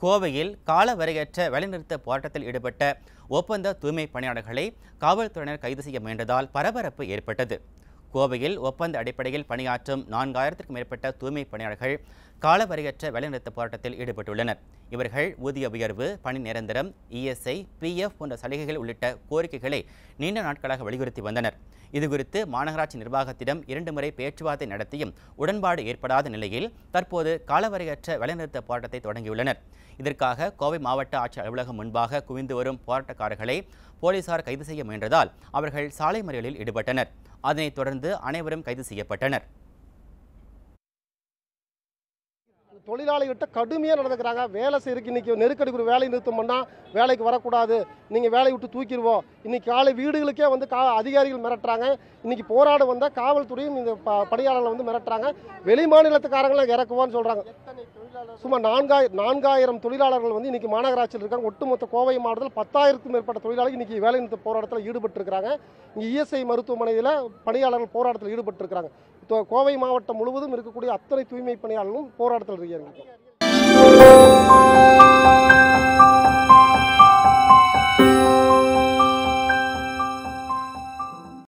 கோவையில் காலவரையற்ற வேலைநிறுத்த போராட்டத்தில் ஈடுபட்ட ஒப்பந்த தூய்மை பணியாளர்களை காவல்துறையினர் கைது செய்ய முயன்றதால் பரபரப்பு ஏற்பட்டது கோவையில் ஒப்பந்த அடிப்படையில் பணியாற்றும் நான்காயிரத்திற்கும் மேற்பட்ட தூய்மை பணியாளர்கள் காலவரையற்ற வேலைநிறுத்த போராட்டத்தில் ஈடுபட்டுள்ளனர் இவர்கள் ஊதிய உயர்வு பணி நிரந்தரம் இஎஸ்ஐ பிஎஃப் போன்ற சலுகைகள் உள்ளிட்ட கோரிக்கைகளை நீண்ட நாட்களாக வலியுறுத்தி வந்தனர் இதுகுறித்து மாநகராட்சி நிர்வாகத்திடம் இரண்டு முறை பேச்சுவார்த்தை நடத்தியும் உடன்பாடு ஏற்படாத நிலையில் தற்போது காலவரையற்ற வேலைநிறுத்த போராட்டத்தை தொடங்கியுள்ளனர் இதற்காக கோவை மாவட்ட ஆட்சியர் அலுவலகம் முன்பாக குவிந்து வரும் போராட்டக்காரர்களை போலீசார் கைது செய்ய முயன்றதால் அவர்கள் சாலை மறியலில் ஈடுபட்டனர் அதனைத் தொடர்ந்து அனைவரும் கைது செய்யப்பட்டனர் தொழிலாளிகிட்ட கடுமையாக நடந்துக்கிறாங்க வேலை செய்யறதுக்கு இன்னைக்கு நெருக்கடி ஒரு வேலை நிறுத்தம் பண்ணால் வேலைக்கு வரக்கூடாது நீங்கள் வேலையை விட்டு தூக்கிடுவோம் இன்னைக்கு காலை வீடுகளுக்கே வந்து கா அதிகாரிகள் மிரட்டுறாங்க இன்னைக்கு போராட வந்தால் காவல்துறையும் இந்த ப பணியாளர்களை வந்து மிரட்டுறாங்க வெளி மாநிலத்துக்காரங்களை இறக்குவான்னு சொல்கிறாங்க சுமார் நான்காய் நான்காயிரம் தொழிலாளர்கள் வந்து இன்னைக்கு மாநகராட்சியில் இருக்காங்க ஒட்டுமொத்த கோவை மாவட்டத்தில் பத்தாயிரத்துக்கும் மேற்பட்ட தொழிலாளர்கள் இன்னைக்கு வேலை நிறுத்த போராட்டத்தில் ஈடுபட்டிருக்கிறாங்க இங்கே இஎஸ்ஐ மருத்துவமனையில் பணியாளர்கள் போராட்டத்தில் ஈடுபட்டிருக்கிறாங்க இப்போ கோவை மாவட்டம் முழுவதும் இருக்கக்கூடிய அத்தனை தூய்மை பணியாளர்களும் போராட்டத்தில் இருக்காங்க